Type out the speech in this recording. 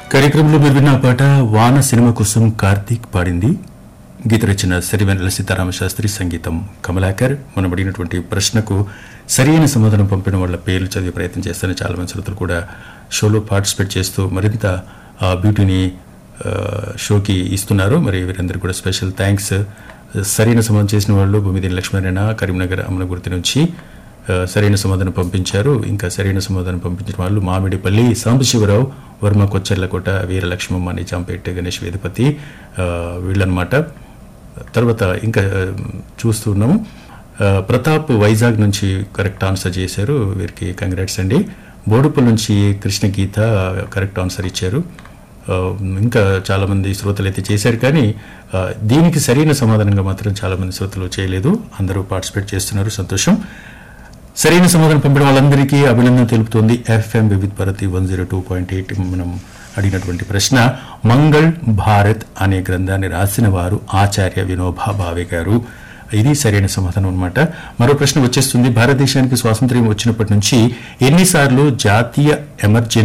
కార్యక్రమంలో మీరు విన్న పాట వాన సినిమా కోసం కార్తీక్ పాడింది గీత రచన సిరివెన్నెల సీతారామ శాస్త్రి సంగీతం కమలాకర్ మనం అడిగినటువంటి ప్రశ్నకు సరైన సమాధానం పంపిన వాళ్ళ పేర్లు చదివే ప్రయత్నం చేస్తారని చాలా మంది శ్రోతలు కూడా షోలో పార్టిసిపేట్ చేస్తూ మరింత ఆ బ్యూటీని ఆ, షోకి ఇస్తున్నారు మరి వీరందరికీ కూడా స్పెషల్ థ్యాంక్స్ సరైన సమాధానం చేసిన వాళ్ళు భూమిదేని లక్ష్మీనారాయణ కరీంనగర్ అమనగుర్తి నుంచి ఆ, సరైన సమాధానం పంపించారు ఇంకా సరైన సమాధానం పంపించిన వాళ్ళు మామిడిపల్లి సాంబశివరావు వర్మ కొచ్చెర్లకోట వీరలక్ష్మమ్మ నిజాంపేట గణేష్ వేదపతి ఆ, వీళ్ళన్నమాట తర్వాత ఇంకా ఆ, చూస్తున్నాము ఆ, ప్రతాప్ వైజాగ్ నుంచి కరెక్ట్ ఆన్సర్ చేశారు వీరికి కంగ్రాట్స్ అండి బోడుపల్ నుంచి కృష్ణ గీత కరెక్ట్ ఆన్సర్ ఇచ్చారు ఆ, ఇంకా చాలా మంది శ్రోతలు అయితే చేశారు కానీ ఆ, దీనికి సరైన సమాధానంగా మాత్రం చాలా మంది శ్రోతలు చేయలేదు అందరూ పార్టిసిపేట్ చేస్తున్నారు సంతోషం సరైన సమాధానం పంపడం వాళ్ళందరికీ అభినందన తెలుపుతోంది FM Vividh Bharati one zero two point eight మనం అడిగినటువంటి ప్రశ్న మంగళ్ భారత్ అనే గ్రంథాన్ని రాసిన వారు ఆచార్య వినోబా భావే గారు ఇది సరైన సమాధానం అన్నమాట మరో ప్రశ్న వచ్చేస్తుంది భారతదేశానికి స్వాతంత్ర్యం వచ్చినప్పటి నుంచి ఎన్నిసార్లు జాతీయ ఎమర్జెన్సీ